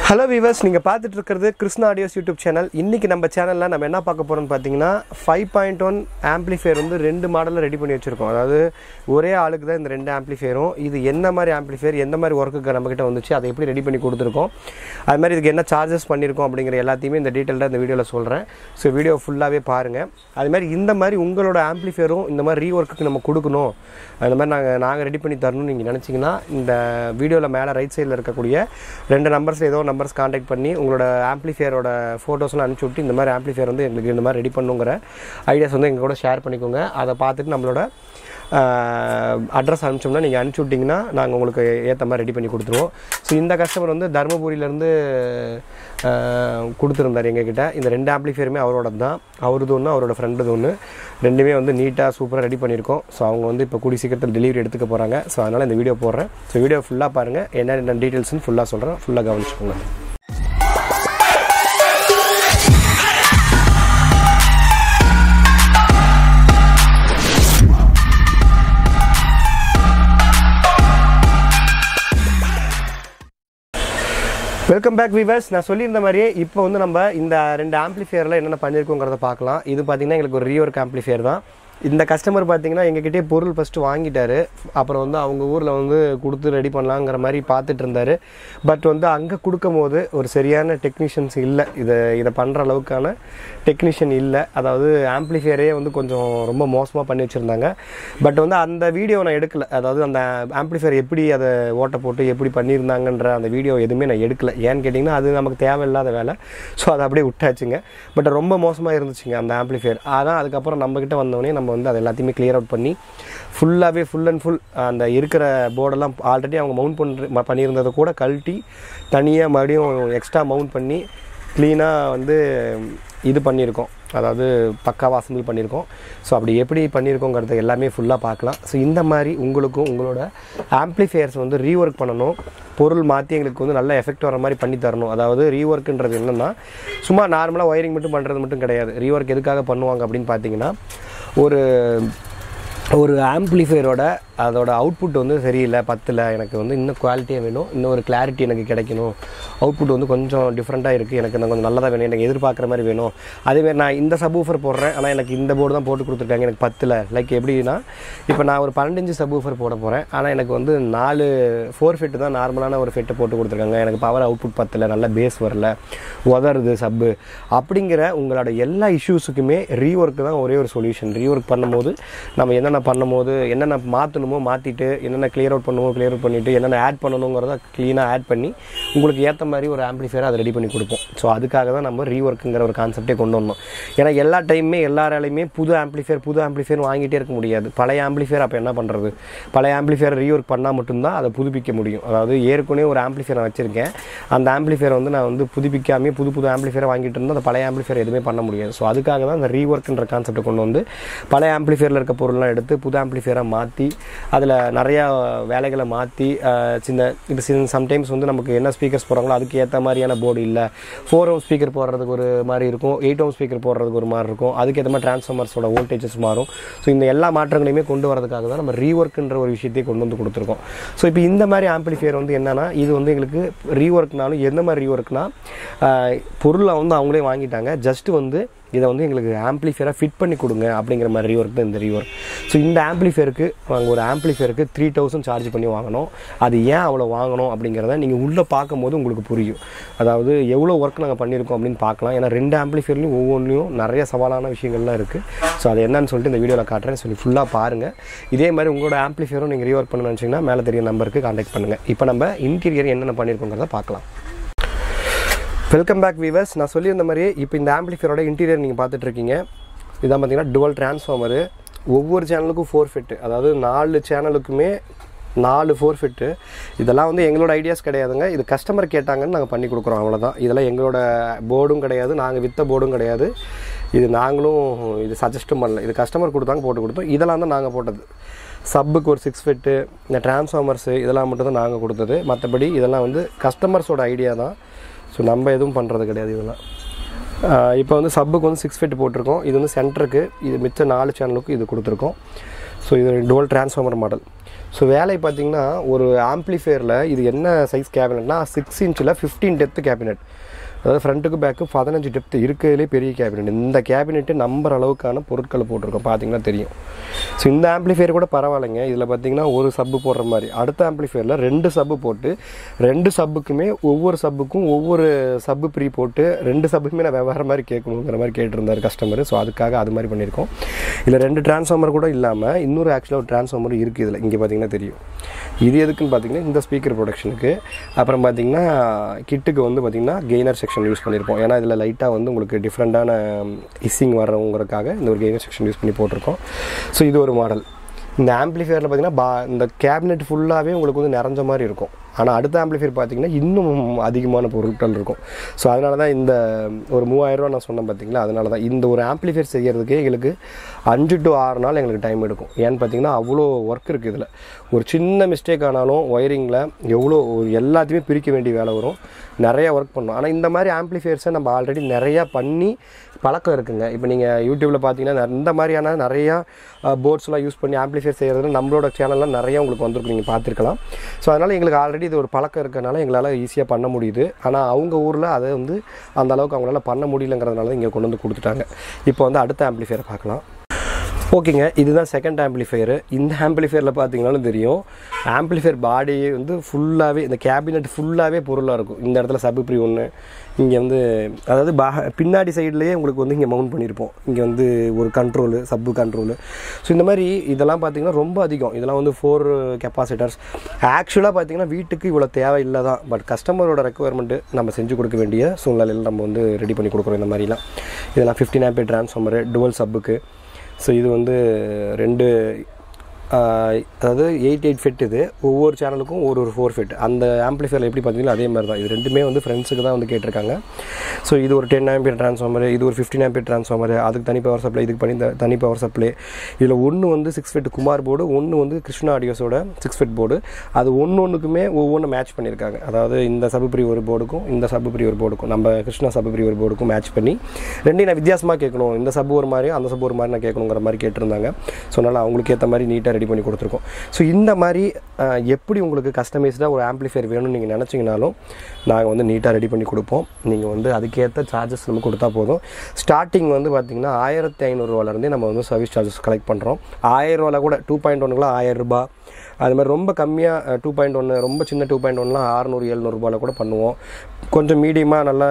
hello viewers நீங்கள் பார்த்துட்டு இருக்கிறது கிருஷ்ணா ஆடியோஸ் யூடியூப் சேனல் இன்றைக்கி நம்ம சேனலில் நம்ம என்ன பார்க்க போகிறோம்னு பார்த்தீங்கன்னா ஃபைவ் பாயிண்ட் ஒன் ஆம்ப்ளிஃபையர் வந்து ரெண்டு மாடலில் ரெடி பண்ணி வச்சுருக்கோம் அதாவது ஒரே ஆளுக்கு தான் இந்த ரெண்டு ஆம்ப்ளிஃபையரும் இது என்ன மாதிரி ஆம்ப்ளிஃபையர் எந்த மாதிரி ஒர்க்குக்கு நம்மக்கிட்ட வந்துச்சு அதை எப்படி ரெடி பண்ணி கொடுத்துருக்கோம் அது மாதிரி இதுக்கு என்ன சார்ஜஸ் பண்ணியிருக்கோம் அப்படிங்கிற எல்லாத்தையுமே இந்த டீட்டெயிலாக இந்த வீடியோவில் சொல்கிறேன் ஸோ வீடியோ ஃபுல்லாகவே பாருங்கள் அது மாதிரி இந்த மாதிரி உங்களோட ஆம்ப்ளிஃபையரும் இந்த மாதிரி ரீ ஒர்க்குக்கு நம்ம கொடுக்கணும் அந்த மாதிரி நாங்கள் நாங்கள் ரெடி பண்ணி தரணும்னு நீங்கள் நினச்சிங்கன்னா இந்த வீடியோவில் மேலே ரைட் சைடில் இருக்கக்கூடிய ரெண்டு நம்பர்ஸில் ஏதோ நம்பர்ஸ் காண்டாக்ட் பண்ணி உங்களோட ஆம்ப்ளிஃபையரோட ஃபோட்டோஸ்லாம் அனுப்பிச்சி விட்டு இந்த மாதிரி ஆம்ப்ளிஃபையர் வந்து எங்களுக்கு இந்த மாதிரி ரெடி பண்ணுங்கிற ஐடியாஸ் வந்து எங்கள் கூட ஷேர் பண்ணிக்கோங்க அதை பார்த்துட்டு நம்மளோட அட்ரஸ் அனுப்பிச்சோம்னா நீங்கள் அனுப்பிச்சி விட்டிங்கன்னா நாங்கள் உங்களுக்கு ஏற்ற மாதிரி ரெடி பண்ணி கொடுத்துருவோம் ஸோ இந்த கஸ்டமர் வந்து தருமபுரியிலேருந்து கொடுத்துருந்தார் எங்ககிட்ட இந்த ரெண்டு ஆம்ப்ளிஃபையருமே அவரோட தான் அவரது ஒன்று அவரோட ஃப்ரெண்டுது ஒன்று ரெண்டுமே வந்து நீட்டாக சூப்பராக ரெடி பண்ணியிருக்கோம் ஸோ அவங்க வந்து இப்போ கூடி சீக்கிரத்தில் டெலிவரி எடுத்துக்க போகிறாங்க ஸோ அதனால் இந்த வீடியோ போடுறேன் ஸோ வீடியோ ஃபுல்லாக பாருங்கள் என்னென்ன டீட்டெயில்ஸ்னு ஃபுல்லாக சொல்கிறேன் ஃபுல்லாக கவனிச்சுக்கோங்க வெல்கம் பேக் வீவர்ஸ் நான் சொல்லியிருந்த மாதிரியே இப்போ வந்து நம்ம இந்த ரெண்டு ஆம்ப்ளிஃபையரில் என்னென்ன பண்ணியிருக்கோங்கிறத பார்க்கலாம் இது பார்த்தீங்கன்னா எங்களுக்கு ஒரு ரீஒர்க் ஆம்ப்ளிஃபையர் தான் இந்த கஸ்டமர் பார்த்தீங்கன்னா எங்ககிட்டே பொருள் ஃபஸ்ட்டு வாங்கிட்டாரு அப்புறம் வந்து அவங்க ஊரில் வந்து கொடுத்து ரெடி பண்ணலாங்கிற மாதிரி பார்த்துட்டு இருந்தார் பட் வந்து அங்கே கொடுக்கும் போது ஒரு சரியான டெக்னீஷியன்ஸ் இல்லை இதை இதை பண்ணுற அளவுக்கான டெக்னீஷியன் இல்லை அதாவது ஆம்ப்ளிஃபையரே வந்து கொஞ்சம் ரொம்ப மோசமாக பண்ணி வச்சுருந்தாங்க பட் வந்து அந்த வீடியோ நான் எடுக்கல அதாவது அந்த ஆம்ப்ளிஃபையர் எப்படி அதை ஓட்ட போட்டு எப்படி பண்ணியிருந்தாங்கன்ற அந்த வீடியோ எதுவுமே நான் எடுக்கல ஏன்னு கேட்டிங்கன்னா அது நமக்கு தேவையில்லாத வேலை ஸோ அதை அப்படியே விட்டாச்சுங்க பட் ரொம்ப மோசமாக இருந்துச்சுங்க அந்த ஆம்ப்ளிஃபையர் அதான் அதுக்கப்புறம் நம்மக்கிட்ட வந்தோடனே நம்ம வந்து அதை எல்லாத்தையுமே கிளியர் அவுட் பண்ணி ஃபுல்லாகவே ஃபுல் அண்ட் ஃபுல் அந்த இருக்கிற போர்டெல்லாம் ஆல்ரெடி அவங்க மவுண்ட் பண்ணுற பண்ணியிருந்ததை கூட கழட்டி தனியாக மறுபடியும் எக்ஸ்ட்ரா மவுண்ட் பண்ணி க்ளீனாக வந்து இது பண்ணியிருக்கோம் அதாவது பக்காவாக அசம்பிள் பண்ணியிருக்கோம் ஸோ அப்படி எப்படி பண்ணியிருக்கோங்கிறத எல்லாமே ஃபுல்லாக பார்க்கலாம் ஸோ இந்த மாதிரி உங்களுக்கும் உங்களோட ஆம்ப்ளிஃபையர்ஸ் வந்து ரீஒர்க் பண்ணணும் பொருள் மாற்றி எங்களுக்கு வந்து நல்ல எஃபெக்ட் வர மாதிரி பண்ணி தரணும் அதாவது ரீஒர்க்குன்றது என்னென்னா சும்மா நார்மலாக ஒயரிங் மட்டும் பண்ணுறது மட்டும் கிடையாது ரீஒர்க் எதுக்காக பண்ணுவாங்க அப்படின்னு பார்த்தீங்கன்னா ஒரு ஒரு ஆம்ப்ளிஃபையரோட அதோட அவுட்புட் வந்து சரியில்லை பத்தில் எனக்கு வந்து இன்னும் குவாலிட்டியாக வேணும் இன்னும் ஒரு கிளாரிட்டி எனக்கு கிடைக்கணும் அவுட்புட் வந்து கொஞ்சம் டிஃப்ரெண்ட்டாக இருக்குது எனக்கு இன்னும் கொஞ்சம் நல்லதாக வேணும் எனக்கு எதிர்பார்க்குற மாதிரி வேணும் அதேமாதிரி நான் இந்த சப்வூஃபர் போடுறேன் ஆனால் எனக்கு இந்த போர்டு தான் போட்டு கொடுத்துருக்காங்க எனக்கு பத்தில் லைக் எப்படின்னா இப்போ நான் ஒரு பன்னெண்டு இன்ச்சு சப்வூஃபர் போட போகிறேன் ஆனால் எனக்கு வந்து நாலு ஃபோர் ஃபிட்டு தான் நார்மலான ஒரு ஃபிட்டை போட்டு கொடுத்துருக்காங்க எனக்கு பவர் அவுட்புட் பத்தில் நல்ல பேஸ் வரல உதறுது சப்பு அப்படிங்கிற உங்களோட எல்லா இஷ்யூஸுக்குமே ரீஒர்க்கு தான் ஒரே ஒரு சொல்யூஷன் ரீஒர்க் பண்ணும்போது நம்ம என்னென்ன பண்ணும்போது என்னென்ன மாற்றணுமோ மாற்றிட்டு என்னென்ன கிளியர் அவுட் பண்ணுமோ கிளியர் அவுட் பண்ணிவிட்டு என்னென்ன ஆட் பண்ணணுங்கிறத க்ளீனாக ஆட் பண்ணி உங்களுக்கு ஏற்ற மாதிரி ஒரு ஆம்ப்ளிஃபையர் அதை ரெடி பண்ணி கொடுப்போம் ஸோ அதுக்காக தான் நம்ம ரீஒர்க்குங்கிற ஒரு கான்செப்டே கொண்டு வந்தோம் ஏன்னா எல்லா டைமுமே எல்லாராலையுமே புது ஆம்ப்ளிஃபையர் புது ஆம்ப்ளிஃபையர் வாங்கிட்டே இருக்க முடியாது பழைய ஆம்ப்ளிஃபையர் அப்போ என்ன பண்ணுறது பழைய ஆம்ப்ளிஃபையர் ரீஒர்க் பண்ணால் மட்டும்தான் அதை புதுப்பிக்க முடியும் அதாவது ஏற்கனவே ஒரு ஆம்ப்ளிஃபையர் நான் வச்சுருக்கேன் அந்த ஆம்ப்ளிஃபையர் வந்து நான் வந்து புதுப்பிக்காமே புது புது ஆம்ப்ளிஃபையர் வாங்கிட்டு இருந்தால் அந்த பழைய ஆம்ப்ளிஃபையர் எதுவுமே பண்ண முடியாது ஸோ அதுக்காக தான் அந்த ரீஒர்க்குன்ற கான்செப்ட்டை கொண்டு வந்து பழைய ஆம்ப்ளிஃபையரில் இருக்க பொருள்லாம் எடுத்து புது ஆம்ப்ளிஃபையராக மாற்றி அதில் நிறையா வேலைகளை மாற்றி சின்ன இப்போ சின்ன சம்டைம்ஸ் வந்து நமக்கு என்ன ஸ்பீக்கர்ஸ் போடுறாங்களோ அதுக்கு ஏற்ற மாதிரியான போர்டு இல்லை ஃபோர் ஹோம் ஸ்பீக்கர் போடுறதுக்கு ஒரு மாதிரி இருக்கும் எயிட் ஹோம் ஸ்பீக்கர் போடுறதுக்கு ஒரு மாதிரி இருக்கும் அதுக்கேற்ற மாதிரி டிரான்ஸ்ஃபார்மர்ஸோட வோல்டேஜஸ் மாறும் ஸோ இந்த எல்லா மாற்றங்களையுமே கொண்டு வரதுக்காக தான் நம்ம ரீஒர்க்குன்ற ஒரு விஷயத்தையே கொண்டு வந்து கொடுத்துருக்கோம் ஸோ இப்போ இந்த மாதிரி ஆம்பிளிஃபையர் வந்து என்னென்னா இது வந்து எங்களுக்கு ரீஒர்க்னாலும் எந்த மாதிரி ரீஒர்க்னா பொருளை வந்து அவங்களே வாங்கிட்டாங்க ஜஸ்ட் வந்து இதை வந்து எங்களுக்கு ஆம்ப்ளிஃபையராக ஃபிட் பண்ணி கொடுங்க அப்படிங்கிற மாதிரி ரீஒர்க் தான் இந்த ரீஒர்க் ஸோ இந்த ஆம்ப்ளிஃபையருக்கு நாங்கள் ஒரு ஆம்ப்ளிஃபையருக்கு த்ரீ தௌசண்ட் சார்ஜ் பண்ணி வாங்கினோம் அது ஏன் அவ்வளோ வாங்கணும் அப்படிங்கிறத நீங்கள் உள்ளே பார்க்கும்போது உங்களுக்கு புரியும் அதாவது எவ்வளோ ஒர்க் நாங்கள் பண்ணியிருக்கோம் அப்படின்னு பார்க்கலாம் ஏன்னா ரெண்டு ஆம்ப்ளிஃபையர்லையும் ஒவ்வொன்றையும் நிறைய சவாலான விஷயங்கள்லாம் இருக்குது ஸோ அது என்னன்னு சொல்லிட்டு இந்த வீடியோவில் காட்டுறேன் சொல்லி ஃபுல்லாக பாருங்கள் இதே மாதிரி உங்களோட ஆம்ப்ளிஃபையரும் நீங்கள் ரீஒர்க் பண்ணணும்னு நினச்சிங்கன்னா மேலே தெரிய நம்பருக்கு கான்டாக்ட் பண்ணுங்கள் இப்போ நம்ம இன்டீரியர் என்னென்ன பண்ணியிருக்கோங்கிறத பார்க்கலாம் வெல்கம் பேக் வீவர்ஸ் நான் சொல்லியிருந்த மாதிரி இப்போ இந்த ஆம்பிளிஃபையரோட இன்டீரியர் நீங்கள் பார்த்துட்ருக்கீங்க இதான் பார்த்தீங்கன்னா டுவல் டிரான்ஸ்ஃபார்மரு ஒவ்வொரு சேனலுக்கும் ஃபோர் ஃபிட்டு அதாவது நாலு சேனலுக்குமே நாலு ஃபோர் ஃபிட்டு இதெல்லாம் வந்து எங்களோட ஐடியாஸ் கிடையாதுங்க இது கஸ்டமர் கேட்டாங்கன்னு நாங்கள் பண்ணி கொடுக்குறோம் அவ்வளோதான் இதெல்லாம் எங்களோட போர்டும் கிடையாது நாங்கள் விற்ற போர்டும் கிடையாது இது நாங்களும் இது சஜஸ்ட்டும் பண்ணல இது கஸ்டமர் கொடுத்தாங்க போட்டு கொடுத்தோம் இதெல்லாம் தான் நாங்கள் போட்டது சப்புக்கு ஒரு சிக்ஸ் ஃபிட்டு இந்த டிரான்ஸ்ஃபார்மர்ஸு இதெல்லாம் மட்டும் தான் நாங்கள் கொடுத்தது மற்றபடி இதெல்லாம் வந்து கஸ்டமர்ஸோட ஐடியா தான் ஸோ நம்ம எதுவும் பண்ணுறது கிடையாது இதெல்லாம் இப்போ வந்து சப்புக்கு வந்து சிக்ஸ் ஃபிட் போட்டிருக்கோம் இது வந்து சென்டருக்கு இது மிச்ச நாலு சேனலுக்கும் இது கொடுத்துருக்கோம் ஸோ இது டுவல் டிரான்ஸ்ஃபார்மர் மாடல் ஸோ வேலை பார்த்தீங்கன்னா ஒரு ஆம்ப்ளிஃபையரில் இது என்ன சைஸ் கேபினட்னா சிக்ஸ் இன்ச்சில் ஃபிஃப்டீன் டெப்த் கேபினட் அதாவது ஃப்ரண்ட்டுக்கு பேக்கு பதினஞ்சு டெப்த் இருக்கிறதுலே பெரிய கேபினெட் இந்த கேபினெட்டு நம்புற அளவுக்கான பொருட்களை போட்டிருக்கோம் பார்த்தீங்கன்னா தெரியும் ஸோ இந்த ஆம்ப்ளிஃபையர் கூட பரவாயில்லைங்க இதில் பார்த்தீங்கன்னா ஒரு சப்பு போடுற மாதிரி அடுத்த ஆம்ப்ளிஃபையரில் ரெண்டு சப்பு போட்டு ரெண்டு சப்புக்குமே ஒவ்வொரு சப்புக்கும் ஒவ்வொரு சப்பு ப்ரீ போட்டு ரெண்டு சப்புக்குமே நான் வெவ்வேறு மாதிரி கேட்கணுங்கிற மாதிரி கேட்டிருந்தார் கஸ்டமர் ஸோ அதுக்காக அது மாதிரி பண்ணியிருக்கோம் இதில் ரெண்டு டிரான்ஸ்ஃபார்மர் கூட இல்லாமல் இன்னொரு ஆக்சுவலாக ஒரு டிரான்ஸ்ஃபார்மர் இருக்குது இதில் இங்கே பார்த்தீங்கன்னா தெரியும் இது எதுக்குன்னு பார்த்தீங்கன்னா இந்த ஸ்பீக்கர் ப்ரொடக்ஷனுக்கு அப்புறம் பார்த்தீங்கன்னா கிட்டுக்கு வந்து பார்த்தீங்கன்னா கெய்னர் செக்ஷன் யூஸ் பண்ணியிருப்போம் ஏன்னா இதில் லைட்டாக வந்து உங்களுக்கு டிஃப்ரெண்ட்டான இஸ்ஸிங் வர்றவங்கிறதுக்காக இந்த ஒரு கெய்னர் செக்ஷன் யூஸ் பண்ணி போட்டிருக்கோம் ஸோ இது ஒரு மாடல் இந்த ஆம்ப்ளிஃபையரில் பார்த்தீங்கன்னா பா இந்த கேபினெட் ஃபுல்லாகவே உங்களுக்கு வந்து நிறைஞ்ச மாதிரி இருக்கும் ஆனால் அடுத்த ஆம்ப்ளிஃபையர் பார்த்தீங்கன்னா இன்னும் அதிகமான பொருட்கள் இருக்கும் ஸோ அதனால தான் இந்த ஒரு மூவாயிரரூவா நான் சொன்னேன் பார்த்தீங்களா அதனால தான் இந்த ஒரு ஆம்ப்ளிஃபையர் செய்கிறதுக்கே எங்களுக்கு அஞ்சு டு ஆறு நாள் எங்களுக்கு டைம் எடுக்கும் ஏன்னு பார்த்தீங்கன்னா அவ்வளோ ஒர்க் இருக்குது இதில் ஒரு சின்ன மிஸ்டேக் ஆனாலும் ஒயரிங்கில் எவ்வளோ ஒரு எல்லாத்தையுமே பிரிக்க வேண்டிய வேலை வரும் நிறைய ஒர்க் பண்ணணும் ஆனால் இந்த மாதிரி ஆம்ப்ளிஃபையர்ஸை நம்ம ஆல்ரெடி நிறையா பண்ணி பழக்கம் இருக்குங்க இப்போ நீங்கள் யூடியூப்பில் பார்த்தீங்கன்னா ந- இந்த மாதிரியான நிறையா போர்ட்ஸ்லாம் யூஸ் பண்ணி ஆம்ப்ளிஃபையர் செய்கிறது நம்மளோட சேனல்லாம் நிறைய உங்களுக்கு வந்திருக்கும் நீங்கள் பார்த்துருக்கலாம் ஸோ அதனால் எங்களுக்கு ஆல்ரெடி இது ஒரு பழக்கம் இருக்கறனால எங்களால் ஈஸியாக பண்ண முடியுது ஆனால் அவங்க ஊரில் அதை வந்து அந்த அளவுக்கு அவங்களால பண்ண முடியலங்கிறதுனால தான் இங்கே கொண்டு வந்து கொடுத்துட்டாங்க இப்போ வந்து அடுத்த ஆம்ப்ளிஃபையரை பார்க்கலாம் ஓகேங்க இதுதான் செகண்ட் ஆம்ப்ளிஃபையரு இந்த ஆம்ப்ளிஃபையரில் பார்த்தீங்கன்னாலும் தெரியும் ஆம்ப்ளிஃபையர் பாடி வந்து ஃபுல்லாகவே இந்த கேபினெட் ஃபுல்லாகவே பொருளாக இருக்கும் இந்த இடத்துல சபுப்ரி ஒன்று இங்கே வந்து அதாவது பா பின்னாடி சைட்லேயே உங்களுக்கு வந்து இங்கே மவுண்ட் பண்ணியிருப்போம் இங்கே வந்து ஒரு கண்ட்ரோலு சப்பு கண்ட்ரோலு ஸோ இந்த மாதிரி இதெல்லாம் பார்த்தீங்கன்னா ரொம்ப அதிகம் இதெல்லாம் வந்து ஃபோர் கெப்பாசிட்டர்ஸ் ஆக்சுவலாக பார்த்தீங்கன்னா வீட்டுக்கு இவ்வளோ தேவையில்லை தான் பட் கஸ்டமரோட ரெக்குவயர்மெண்ட்டு நம்ம செஞ்சு கொடுக்க வேண்டிய சூழ்நிலையில் நம்ம வந்து ரெடி பண்ணி கொடுக்குறோம் இந்த மாதிரிலாம் இதெல்லாம் ஃபிஃப்டின் ஆம்பே ட்ரான்ஸ்ஃபார்மரு டுவல் சப்புக்கு ஸோ இது வந்து ரெண்டு ஆஹ், அதாவது எயிட் எயிட் ஃபிட் இது ஒவ்வொரு சேனலுக்கும் ஒரு ஒரு ஃபோர் ஃபிட் அந்த ஆம்ப்ளிஃபையர் எப்படி பார்த்தீங்களோ அதே மாதிரி தான் இது ரெண்டுமே வந்து ஃப்ரெண்ட்ஸுக்கு தான் வந்து கேட்டிருக்காங்க ஸோ இது ஒரு டென் ஆம்பியர் ட்ரான்ஸ்ஃபார்மர் இது ஒரு ஃபிஃப்டின் ஆம்பியர் ட்ரான்ஸ்ஃபார்மர் அதுக்கு தனி பவர் சப்ளை இதுக்கு பண்ணி த- தனி பவர் சப்ளை இதில் ஒன்று வந்து சிக்ஸ் ஃபிட் குமார் போர்டு ஒன்று வந்து கிருஷ்ணா ஆடியோஸோட சிக்ஸ் ஃபிட் போர்டு அது ஒன்று ஒன்றுக்குமே ஒவ்வொன்று மேட்ச் பண்ணியிருக்காங்க அதாவது இந்த சபுப்ரி ஒரு போர்டுக்கும் இந்த சபுப்ரி ஒரு போர்டுக்கும் நம்ம கிருஷ்ணா சபுப்ரி ஒரு போர்டுக்கும் மேட்ச் பண்ணி ரெண்டையும் நான் வித்தியாசமாக கேட்கணும் இந்த சப் ஒரு மாதிரி அந்த சப் ஒரு மாதிரி நான் கேட்கணுங்கிற மாதிரி கேட்டிருந்தாங்க ஸோ அதனால் அவங்களுக்கு ஏற்ற மாதிரி நீட்டாக ரெடி பண்ணி கொடுத்துருக்கோம் ஸோ இந்த மாதிரி அஹ், எப்படி உங்களுக்கு கஸ்டமைஸ்டாக ஒரு ஆம்ப்ளிஃபையர் வேணும்னு நீங்கள் நினச்சிங்கனாலும் நாங்கள் வந்து நீட்டாக ரெடி பண்ணி கொடுப்போம் நீங்கள் வந்து அதுக்கேற்ற சார்ஜஸ் நம்ம கொடுத்தா போதும் ஸ்டார்டிங் வந்து பார்த்தீங்கன்னா ஆயிரத்தி ஐநூறுரூவாலேருந்தே நம்ம வந்து சர்வீஸ் சார்ஜஸ் கலெக்ட் பண்ணுறோம் ஆயிரம் ரூபாயில் கூட டூ பாயிண்ட் ஒன்றுக்குலாம் ஆயிரம் ரூபாய் அது மாதிரி ரொம்ப கம்மியாக டூ பாயிண்ட் ஒன்று ரொம்ப சின்ன டூ பாயிண்ட் ஒன்லாம் அறநூறு எழுநூறுபாவில் கூட பண்ணுவோம் கொஞ்சம் மீடியமாக நல்லா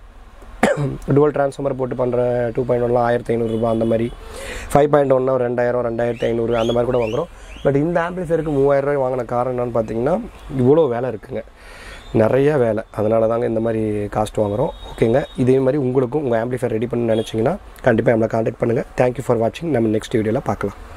டுவல் ட்ரான்ஸ்ஃபார்மர் போட்டு பண்ணுற டூ பாயிண்ட் ஒன்லாம் ஆயிரத்தி ஐநூறுரூபா அந்த மாதிரி ஃபைவ் பாயிண்ட் ஒன்னா ரெண்டாயிரம் ரெண்டாயிரத்தி ஐநூறு அந்த மாதிரி கூட வாங்குறோம் பட் இந்த ஆம்பிளிஃபையருக்கு மூவாயிரம் ரூபாய் வாங்கின காரணம் என்னன்னு பார்த்தீங்கன்னா இவ்வளோ வேலை இருக்குங்க நிறைய வேலை அதனால தாங்க இந்த மாதிரி காஸ்ட் வாங்குறோம் ஓகேங்க இதே மாதிரி உங்களுக்கும் உங்கள் ஆம்பிளிஃபையர் ரெடி பண்ண நினச்சிங்கன்னா கண்டிப்பாக நம்மளை காண்டாக்ட் பண்ணுங்கள் தேங்க்யூ ஃபார் வாட்சிங் நம்ம நெக்ஸ்ட் வீடியோவில் பார்க்கலாம்